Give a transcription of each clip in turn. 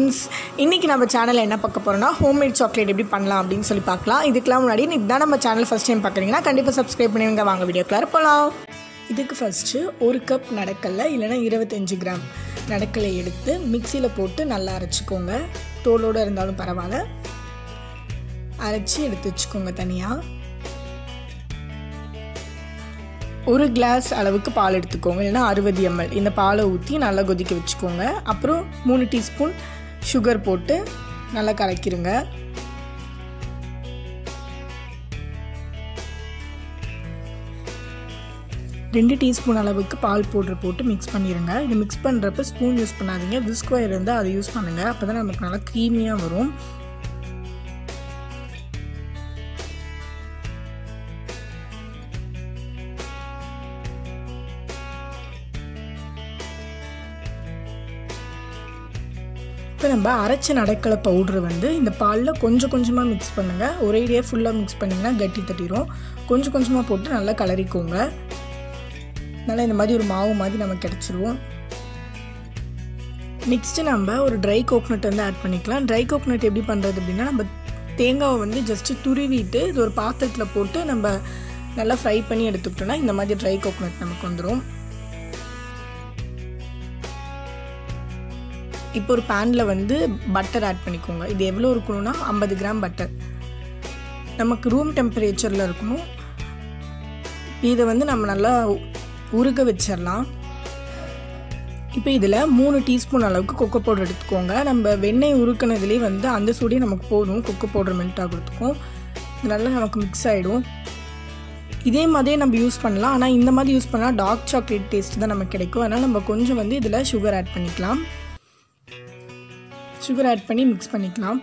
friends இன்றைக்கி நம்ம சேனலில் என்ன பார்க்க போகிறோம்னா ஹோம்மேட் சாக்லேட் எப்படி பண்ணலாம் அப்படின்னு சொல்லி பார்க்கலாம் இதுக்கெல்லாம் முன்னாடி இதுதான் நம்ம சேனல் ஃபஸ்ட் டைம் பார்க்குறீங்கன்னா கண்டிப்பாக சப்ஸ்கிரைப் பண்ணுவீங்க வாங்க வீடியோக்குள்ளார போகலாம் இதுக்கு ஃபஸ்ட்டு ஒரு கப் நடக்கல்ல இல்லைனா இருபத்தஞ்சி கிராம் நடக்கலை எடுத்து மிக்சியில் போட்டு நல்லா அரைச்சிக்கோங்க தோலோடு இருந்தாலும் பரவாயில்ல அரைச்சி எடுத்து வச்சுக்கோங்க தனியாக ஒரு கிளாஸ் அளவுக்கு பால் எடுத்துக்கோங்க இல்லைன்னா அறுபது எம்எல் இந்த பாலை ஊற்றி நல்லா கொதிக்க வச்சுக்கோங்க அப்புறம் மூணு டீஸ்பூன் சுகர் போட்டு நல்லா கலக்கிருங்க ரெண்டு டீஸ்பூன் அளவுக்கு பால் பவுடர் போட்டு மிக்ஸ் பண்ணிடுங்க இது மிக்ஸ் பண்ணுறப்ப ஸ்பூன் யூஸ் பண்ணாதீங்க விஸ்க் ஒயர் இருந்தால் அதை யூஸ் பண்ணுங்கள் அப்போ தான் நமக்கு நல்லா க்ரீமியாக வரும் இப்போ நம்ம அரைச்ச நடக்கலை பவுட்ரு வந்து இந்த பாலில் கொஞ்சம் கொஞ்சமாக மிக்ஸ் பண்ணுங்கள் ஒரேடியாக ஃபுல்லாக மிக்ஸ் பண்ணிங்கன்னா கட்டி தட்டிடும் கொஞ்சம் கொஞ்சமாக போட்டு நல்லா கலரிக்கோங்க நல்லா இந்த மாதிரி ஒரு மாவு மாதிரி நமக்கு கிடச்சிரும் நெக்ஸ்ட்டு நம்ம ஒரு ட்ரை கோக்னட் வந்து ஆட் பண்ணிக்கலாம் ட்ரை கோக்னட் எப்படி பண்ணுறது அப்படின்னா நம்ம தேங்காவை வந்து ஜஸ்ட்டு துருவிட்டு இது ஒரு பாத்திரத்தில் போட்டு நம்ம நல்லா ஃப்ரை பண்ணி எடுத்துக்கிட்டோம்னா இந்த மாதிரி ட்ரை கோக்னட் நமக்கு வந்துடும் இப்போ ஒரு பேனில் வந்து பட்டர் ஆட் பண்ணிக்கோங்க இது எவ்வளோ இருக்கணும்னா ஐம்பது கிராம் பட்டர் நமக்கு ரூம் டெம்பரேச்சரில் இருக்கணும் இதை வந்து நம்ம நல்லா உருக வச்சிடலாம் இப்போ இதில் மூணு டீஸ்பூன் அளவுக்கு கொக்கோ பவுடர் எடுத்துக்கோங்க நம்ம வெண்ணெய் உருக்கினதுலேயே வந்து அந்த சூடியே நமக்கு போதும் கொக்கோ பவுடர் மெல்ட் ஆகிறதுக்கும் இது நல்லா நமக்கு மிக்ஸ் ஆகிடும் இதே மாதிரியே நம்ம யூஸ் பண்ணலாம் ஆனால் இந்த மாதிரி யூஸ் பண்ணால் டார்க் சாக்லேட் டேஸ்ட் தான் நமக்கு கிடைக்கும் அதனால் நம்ம கொஞ்சம் வந்து இதில் சுகர் ஆட் பண்ணிக்கலாம் சுகர் ஆட் பண்ணி மிக்ஸ் பண்ணிக்கலாம்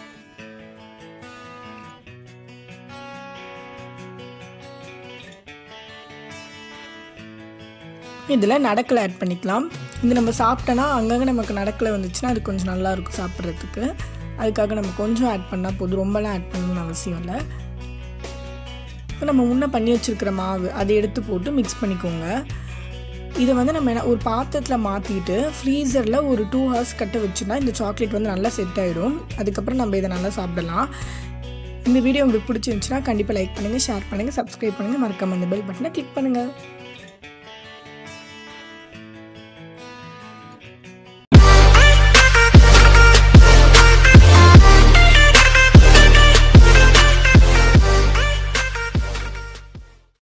இதில் நடக்கலை ஆட் பண்ணிக்கலாம் இது நம்ம சாப்பிட்டோன்னா அங்கங்கே நமக்கு நடக்கலை வந்துச்சுன்னா அது கொஞ்சம் நல்லாயிருக்கும் சாப்பிட்றதுக்கு அதுக்காக நம்ம கொஞ்சம் ஆட் பண்ணால் போதும் ரொம்பலாம் ஆட் பண்ணணும்னு அவசியம் இல்லை இப்போ நம்ம முன்னே பண்ணி வச்சுருக்கிற மாவு அதை எடுத்து போட்டு மிக்ஸ் பண்ணிக்கோங்க இதை வந்து நம்ம என்ன ஒரு பாத்திரத்தில் மாற்றிட்டு ஃப்ரீசரில் ஒரு டூ ஹவர்ஸ் கட்ட வச்சுன்னா இந்த சாக்லேட் வந்து நல்லா செட் ஆகிடும் அதுக்கப்புறம் நம்ம இதை நல்லா சாப்பிடலாம் இந்த வீடியோ உங்களுக்கு பிடிச்சிருந்துச்சுன்னா கண்டிப்பாக லைக் பண்ணுங்கள் ஷேர் பண்ணுங்கள் சப்ஸ்கிரைப் பண்ணுங்கள் மறக்காம இந்த பெல் பட்டனை கிளிக் பண்ணுங்கள்